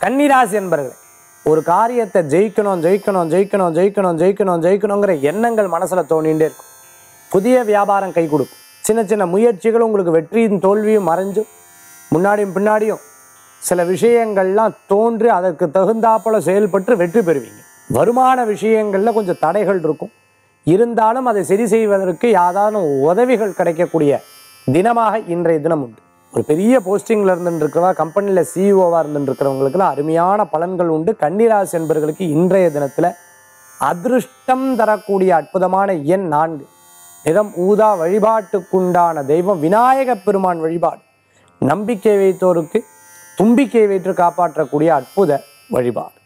கன்னிராசி என்பர்களே ஒரு காரியத்தை ஜெயிக்கணும் ஜெயிக்கணும் ஜெயிக்கணும் ஜெயிக்கணும் ஜெயிக்கணும் ஜெயிக்கணுங்கிற எண்ணங்கள் மனசுல தோணிகிட்டே இருக்கும் புதிய வியாபாரம் கை கொடுக்கும் சின்ன சின்ன முயற்சிகள் உங்களுக்கு வெற்றியும் தோல்வியும் மறைஞ்சும் முன்னாடியும் பின்னாடியும் சில விஷயங்கள்லாம் தோன்றி அதற்கு தகுந்தாப்புல செயல்பட்டு வெற்றி பெறுவீங்க வருமான விஷயங்கள்ல கொஞ்சம் தடைகள் இருக்கும் இருந்தாலும் அதை சரி செய்வதற்கு யாதானும் உதவிகள் கிடைக்கக்கூடிய தினமாக இன்றைய தினம் உண்டு ஒரு பெரிய போஸ்டிங்ல இருந்துட்டு இருக்கிறவா கம்பெனியில் சிஇஓவா இருந்துட்டு இருக்கிறவங்களுக்குலாம் அருமையான பலன்கள் உண்டு கன்னிராசி என்பவர்களுக்கு இன்றைய தினத்துல அதிருஷ்டம் தரக்கூடிய அற்புதமான எண் நான்கு நிறம் ஊதா வழிபாட்டுக்குண்டான தெய்வம் விநாயகப் பெருமான் வழிபாடு நம்பிக்கை வைத்தோருக்கு தும்பிக்கை வைத்து காப்பாற்றக்கூடிய அற்புத வழிபாடு